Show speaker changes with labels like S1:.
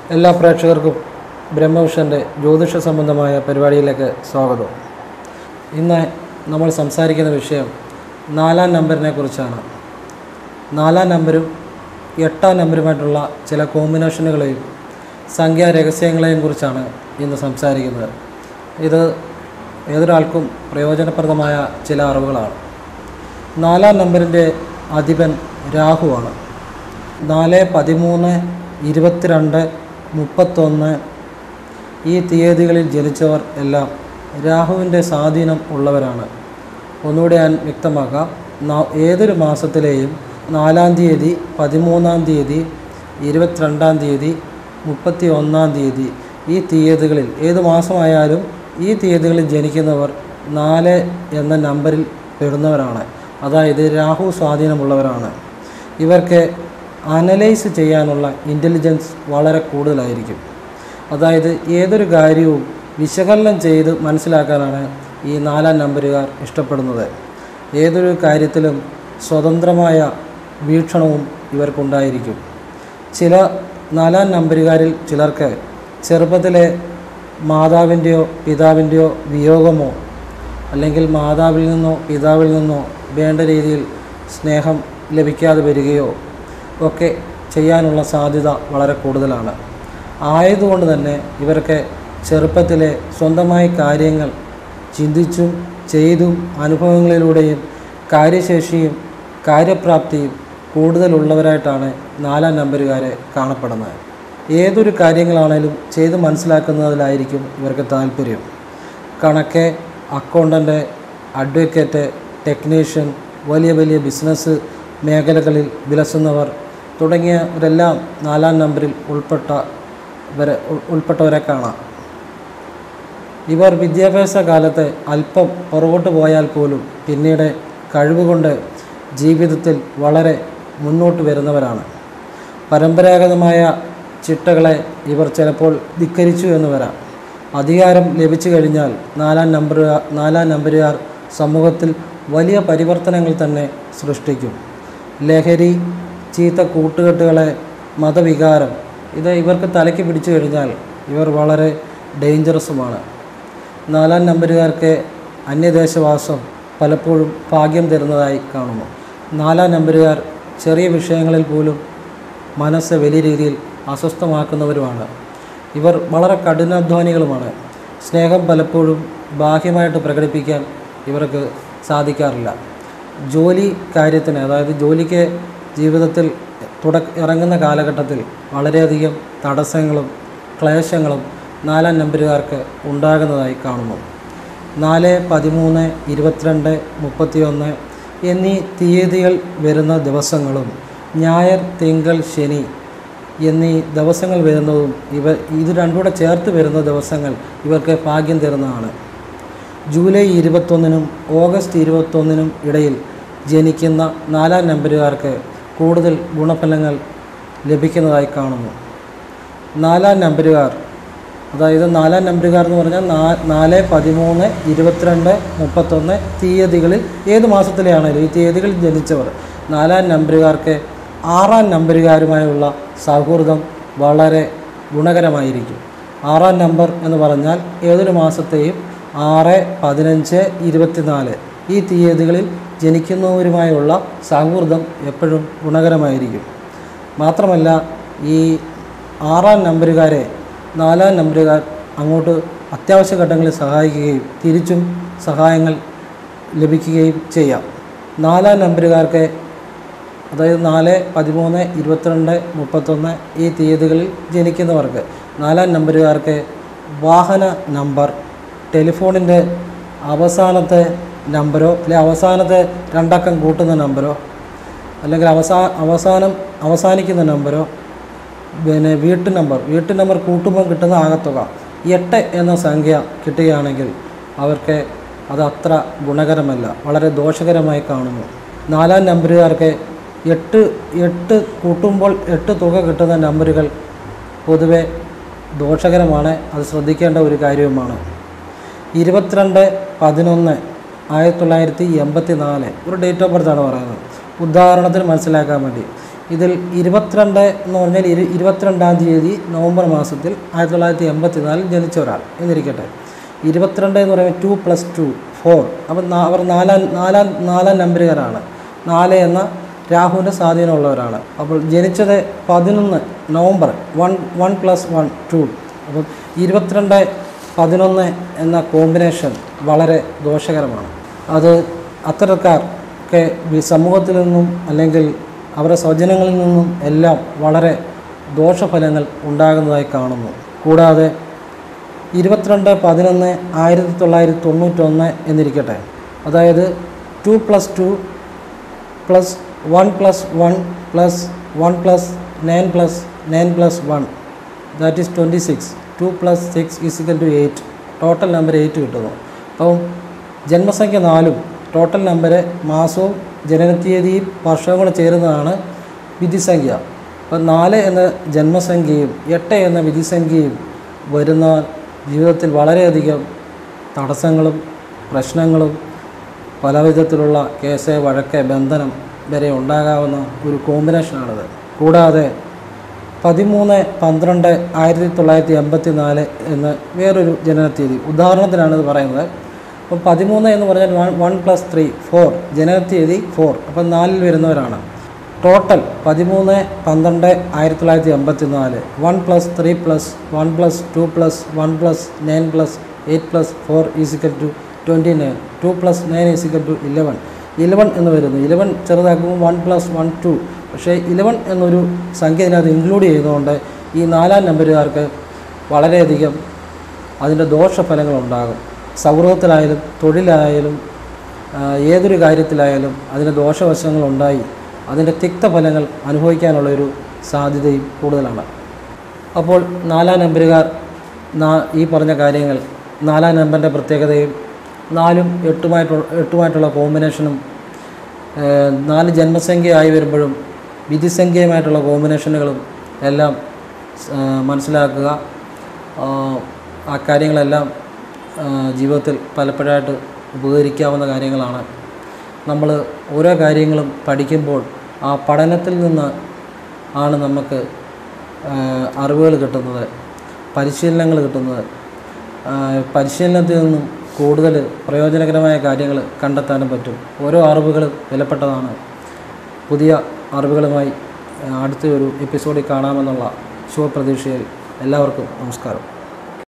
S1: എല്ലാ പ്രേക്ഷകർക്കും ബ്രഹ്മവിഷൻ്റെ ജ്യോതിഷ സംബന്ധമായ പരിപാടിയിലേക്ക് സ്വാഗതം ഇന്ന് നമ്മൾ സംസാരിക്കുന്ന വിഷയം നാലാം നമ്പറിനെ കുറിച്ചാണ് നാലാം നമ്പരും എട്ടാം നമ്പരുമായിട്ടുള്ള ചില കോമ്പിനേഷനുകളെയും സംഖ്യാ രഹസ്യങ്ങളെയും കുറിച്ചാണ് ഇന്ന് സംസാരിക്കുന്നത് ഇത് ഏതൊരാൾക്കും പ്രയോജനപ്രദമായ ചില അറിവുകളാണ് നാലാം നമ്പറിൻ്റെ അധിപൻ രാഹുവാണ് നാല് പതിമൂന്ന് ഇരുപത്തിരണ്ട് മുപ്പത്തൊന്ന് ഈ തീയതികളിൽ ജനിച്ചവർ എല്ലാം രാഹുവിൻ്റെ സ്വാധീനം ഉള്ളവരാണ് ഒന്നുകൂടി ഞാൻ വ്യക്തമാക്കാം നാ- ഏതൊരു മാസത്തിലെയും നാലാം തീയതി പതിമൂന്നാം തീയതി ഇരുപത്തിരണ്ടാം തീയതി മുപ്പത്തി ഒന്നാം തീയതി ഈ തീയതികളിൽ ഏത് മാസമായാലും ഈ തീയതികളിൽ ജനിക്കുന്നവർ നാല് എന്ന നമ്പറിൽ പെടുന്നവരാണ് അതായത് രാഹു സ്വാധീനമുള്ളവരാണ് ഇവർക്ക് അനലൈസ് ചെയ്യാനുള്ള ഇൻ്റലിജൻസ് വളരെ കൂടുതലായിരിക്കും അതായത് ഏതൊരു കാര്യവും വിശകലനം ചെയ്ത് മനസ്സിലാക്കാനാണ് ഈ നാലാം നമ്പരുകാർ ഇഷ്ടപ്പെടുന്നത് ഏതൊരു കാര്യത്തിലും സ്വതന്ത്രമായ വീക്ഷണവും ഇവർക്കുണ്ടായിരിക്കും ചില നാലാം നമ്പരുകാരിൽ ചിലർക്ക് ചെറുപ്പത്തിലെ മാതാവിൻ്റെയോ പിതാവിൻ്റെയോ വിയോഗമോ അല്ലെങ്കിൽ മാതാവിൽ നിന്നോ പിതാവിൽ നിന്നോ വേണ്ട രീതിയിൽ സ്നേഹം ലഭിക്കാതെ വരികയോ ഒക്കെ ചെയ്യാനുള്ള സാധ്യത വളരെ കൂടുതലാണ് ആയതുകൊണ്ട് തന്നെ ഇവർക്ക് ചെറുപ്പത്തിലെ സ്വന്തമായി കാര്യങ്ങൾ ചിന്തിച്ചും ചെയ്തും അനുഭവങ്ങളിലൂടെയും കാര്യശേഷിയും കാര്യപ്രാപ്തിയും കൂടുതലുള്ളവരായിട്ടാണ് നാലാം നമ്പരുകാരെ കാണപ്പെടുന്നത് ഏതൊരു കാര്യങ്ങളാണേലും ചെയ്ത് മനസ്സിലാക്കുന്നതിലായിരിക്കും ഇവർക്ക് താല്പര്യം കണക്ക് അക്കൗണ്ടൻ്റ് അഡ്വക്കേറ്റ് ടെക്നീഷ്യൻ വലിയ വലിയ ബിസിനസ് മേഖലകളിൽ വിലസുന്നവർ തുടങ്ങിയവരെല്ലാം നാലാം നമ്പറിൽ ഉൾപ്പെട്ടവരെ ഉൾ- ഉൾപ്പെട്ടവരെ കാണാം ഇവർ വിദ്യാഭ്യാസ കാലത്ത് അല്പം പുറകോട്ട് പോയാൽ പോലും പിന്നീട് കഴിവുകൊണ്ട് ജീവിതത്തിൽ വളരെ മുന്നോട്ട് വരുന്നവരാണ് പരമ്പരാഗതമായ ചിട്ടകളെ ഇവർ ചിലപ്പോൾ ധിക്കരിച്ചു എന്ന് വരാം അധികാരം ലഭിച്ചു കഴിഞ്ഞാൽ നാലാം നമ്പർ നാലാം നമ്പരുകാർ സമൂഹത്തിൽ വലിയ പരിവർത്തനങ്ങൾ തന്നെ സൃഷ്ടിക്കും ലഹരി ചീത്ത കൂട്ടുകെട്ടുകളെ മതവികാരം ഇത് ഇവർക്ക് തലയ്ക്ക് പിടിച്ചു കഴിഞ്ഞാൽ ഇവർ വളരെ ഡേഞ്ചറസുമാണ് നാലാം നമ്പരുകാർക്ക് അന്യദേശവാസം പലപ്പോഴും ഭാഗ്യം തരുന്നതായി കാണുന്നു നാലാം നമ്പരുകാർ ചെറിയ വിഷയങ്ങളിൽ പോലും മനസ്സ് വലിയ രീതിയിൽ അസ്വസ്ഥമാക്കുന്നവരുമാണ് ഇവർ വളരെ കഠിനാധ്വാനികളുമാണ് സ്നേഹം പലപ്പോഴും ബാഹ്യമായിട്ട് പ്രകടിപ്പിക്കാൻ ഇവർക്ക് സാധിക്കാറില്ല ജോലി കാര്യത്തിന് അതായത് ജോലിക്ക് ജീവിതത്തിൽ തുടക്ക ഇറങ്ങുന്ന കാലഘട്ടത്തിൽ വളരെയധികം തടസ്സങ്ങളും ക്ലേശങ്ങളും നാലാം നമ്പരുകാർക്ക് ഉണ്ടാകുന്നതായി കാണുന്നു നാല് പതിമൂന്ന് ഇരുപത്തിരണ്ട് മുപ്പത്തിയൊന്ന് എന്നീ തീയതികൾ വരുന്ന ദിവസങ്ങളും ഞായർ തിങ്കൾ ശനി എന്നീ ദിവസങ്ങൾ വരുന്നതും ഇവ ഇത് രണ്ടുകൂടെ ചേർത്ത് വരുന്ന ദിവസങ്ങൾ ഇവർക്ക് ഭാഗ്യം തരുന്നതാണ് ജൂലൈ ഇരുപത്തൊന്നിനും ഓഗസ്റ്റ് ഇരുപത്തൊന്നിനും ഇടയിൽ ജനിക്കുന്ന നാലാം നമ്പരുകാർക്ക് കൂടുതൽ ഗുണഫലങ്ങൾ ലഭിക്കുന്നതായി കാണുന്നു നാലാം നമ്പരുകാർ അതായത് നാലാം നമ്പരുകാർ എന്ന് പറഞ്ഞാൽ നാ നാല് പതിമൂന്ന് ഇരുപത്തിരണ്ട് മുപ്പത്തൊന്ന് തീയതികളിൽ ഏത് മാസത്തിലെ ആണെങ്കിലും ഈ തീയതികളിൽ ജനിച്ചവർ നാലാം നമ്പരുകാർക്ക് ആറാം നമ്പരുകാരുമായുള്ള സൗഹൃദം വളരെ ഗുണകരമായിരിക്കും ആറാം നമ്പർ എന്ന് പറഞ്ഞാൽ ഏതൊരു മാസത്തെയും ആറ് പതിനഞ്ച് ഇരുപത്തിനാല് ഈ തീയതികളിൽ ജനിക്കുന്നവരുമായുള്ള സൗഹൃദം എപ്പോഴും ഗുണകരമായിരിക്കും മാത്രമല്ല ഈ ആറാം നമ്പരുകാരെ നാലാം നമ്പരുകാർ അങ്ങോട്ട് അത്യാവശ്യ ഘട്ടങ്ങളിൽ സഹായിക്കുകയും തിരിച്ചും സഹായങ്ങൾ ലഭിക്കുകയും ചെയ്യാം നാലാം നമ്പരുകാർക്ക് അതായത് നാല് പതിമൂന്ന് ഇരുപത്തിരണ്ട് മുപ്പത്തൊന്ന് ഈ തീയതികളിൽ ജനിക്കുന്നവർക്ക് നാലാം നമ്പരുകാർക്ക് വാഹന നമ്പർ ടെലിഫോണിൻ്റെ അവസാനത്തെ നമ്പറോ അല്ലെ അവസാനത്തെ രണ്ടക്കം കൂട്ടുന്ന നമ്പറോ അല്ലെങ്കിൽ അവസാ അവസാനം അവസാനിക്കുന്ന നമ്പറോ പിന്നെ വീട്ടു നമ്പർ വീട്ടു നമ്പർ കൂട്ടുമ്പോൾ കിട്ടുന്ന ആകത്തുക എട്ട് എന്ന സംഖ്യ കിട്ടുകയാണെങ്കിൽ അവർക്ക് അത് അത്ര ഗുണകരമല്ല വളരെ ദോഷകരമായി കാണുന്നു നാലാം നമ്പറുകാർക്ക് എട്ട് എട്ട് കൂട്ടുമ്പോൾ എട്ട് തുക കിട്ടുന്ന നമ്പറുകൾ പൊതുവെ ദോഷകരമാണ് അത് ശ്രദ്ധിക്കേണ്ട ഒരു കാര്യവുമാണ് ഇരുപത്തിരണ്ട് പതിനൊന്ന് ആയിരത്തി തൊള്ളായിരത്തി എൺപത്തി നാല് ഒരു ഡേറ്റ് ഓഫ് ബർത്താണ് പറയുന്നത് ഉദാഹരണത്തിന് മനസ്സിലാക്കാൻ വേണ്ടി ഇതിൽ ഇരുപത്തിരണ്ട് എന്ന് പറഞ്ഞാൽ ഇരു ഇരുപത്തിരണ്ടാം തീയതി നവംബർ മാസത്തിൽ ആയിരത്തി തൊള്ളായിരത്തി എൺപത്തി നാലിൽ ജനിച്ച ഒരാൾ എന്നിരിക്കട്ടെ ഇരുപത്തിരണ്ട് എന്ന് പറയുമ്പോൾ ടു പ്ലസ് ടു ഫോർ അപ്പം നാ- അവർ നാലാം നാലാം നാലാം നമ്പറുകാരാണ് നാല് എന്ന രാഹുവിൻ്റെ സ്വാധീനമുള്ളവരാണ് അപ്പോൾ ജനിച്ചത് പതിനൊന്ന് November one one plus one two അപ്പം ഇരുപത്തിരണ്ട് പതിനൊന്ന് എന്ന കോമ്പിനേഷൻ വളരെ ദോഷകരമാണ് അത് അത്തരക്കാർക്ക് വി- സമൂഹത്തിൽ നിന്നും അല്ലെങ്കിൽ അവരുടെ സ്വജനങ്ങളിൽ നിന്നും എല്ലാം വളരെ ദോഷഫലങ്ങൾ ഉണ്ടാകുന്നതായി കാണുന്നു കൂടാതെ ഇരുപത്തിരണ്ട് പതിനൊന്ന് ആയിരത്തി തൊള്ളായിരത്തി തൊണ്ണൂറ്റൊന്ന് എന്നിരിക്കട്ടെ അതായത് two plus two plus one plus one plus one plus nine plus nine plus one that is twenty six two plus six is equal to eight total number eight കിട്ടുന്നു അപ്പം ജന്മസംഖ്യ നാലും ടോട്ടൽ നമ്പർ മാസവും ജനനത്തീയതിയും വർഷവും കൂടെ ചേരുന്നതാണ് വിധിസംഖ്യ അപ്പം നാല് എന്ന ജന്മസംഖ്യയും എട്ട് എന്ന വിധിസംഖ്യയും വരുന്ന ജീവിതത്തിൽ വളരെയധികം തടസ്സങ്ങളും പ്രശ്നങ്ങളും പല വിധത്തിലുള്ള കേസ് വഴക്ക് ബന്ധനം വരെ ഉണ്ടാകാവുന്ന ഒരു കോമ്പിനേഷനാണിത് കൂടാതെ പതിമൂന്ന് പന്ത്രണ്ട് ആയിരത്തി തൊള്ളായിരത്തി എൺപത്തി നാല് എന്ന് വേറൊരു ജനനത്തീയതി ഉദാഹരണത്തിനാണ് ഇത് പറയുന്നത് അപ്പോൾ പതിമൂന്ന് എന്ന് പറഞ്ഞാൽ one one plus three four ജനനത്തീയതി ഫോർ അപ്പം നാലിൽ വരുന്നവരാണ് ടോട്ടൽ പതിമൂന്ന് പന്ത്രണ്ട് ആയിരത്തി തൊള്ളായിരത്തി എൺപത്തി നാല് one plus three plus one plus two plus one plus nine plus eight plus four is equal to twenty nine two plus nine is equal to eleven eleven എന്ന് വരുന്നു ഇലവൻ ചെറുതാക്കുമ്പോൾ വൺ പ്ലസ് വൺ ടു പക്ഷേ eleven എന്നൊരു സംഖ്യ ഇതിനകത്ത് include ചെയ്തുകൊണ്ട് ഈ നാലാം നമ്പറുകാർക്ക് വളരെയധികം അതിൻ്റെ ദോഷഫലങ്ങൾ ഉണ്ടാകും സൗഹൃദത്തിലായാലും തൊഴിലായാലും ആ, ഏതൊരു കാര്യത്തിലായാലും അതിൻ്റെ ദോഷവശങ്ങളുണ്ടായി അതിൻ്റെ തിക്തഫലങ്ങൾ അനുഭവിക്കാനുള്ളൊരു സാധ്യതയും കൂടുതലാണ് അപ്പോൾ നാലാം നമ്പറുകാർ നാ- ഈ പറഞ്ഞ കാര്യങ്ങൾ നാലാം നമ്പറിൻ്റെ പ്രത്യേകതയും നാലും എട്ടുമായിട്ടുള്ള എട്ടുമായിട്ടുള്ള കോമ്പിനേഷനും ഏഹ്, നാല് ജന്മസംഖ്യയായി വരുമ്പോഴും വിധിസംഖ്യയുമായിട്ടുള്ള കോമ്പിനേഷനുകളും എല്ലാം ആ, മനസ്സിലാക്കുക ആ, ആ കാര്യങ്ങളെല്ലാം ആ, ജീവിതത്തിൽ പലപ്പോഴായിട്ട് ഉപകരിക്കാവുന്ന കാര്യങ്ങളാണ് നമ്മൾ ഓരോ കാര്യങ്ങളും പഠിക്കുമ്പോൾ ആ പഠനത്തിൽ നിന്ന് ആണ് നമുക്ക് ആ, അറിവുകൾ കിട്ടുന്നത് പരിശീലനങ്ങൾ കിട്ടുന്നത് ആ, പരിശീലനത്തിൽ നിന്നും കൂടുതൽ പ്രയോജനകരമായ കാര്യങ്ങൾ കണ്ടെത്താനും പറ്റും ഓരോ അറിവുകളും വിലപ്പെട്ടതാണ് പുതിയ അറിവുകളുമായി ആ, അടുത്ത ഒരു എപ്പിസോഡിൽ കാണാമെന്നുള്ള ശുഭപ്രതീക്ഷയിൽ എല്ലാവർക്കും നമസ്കാരം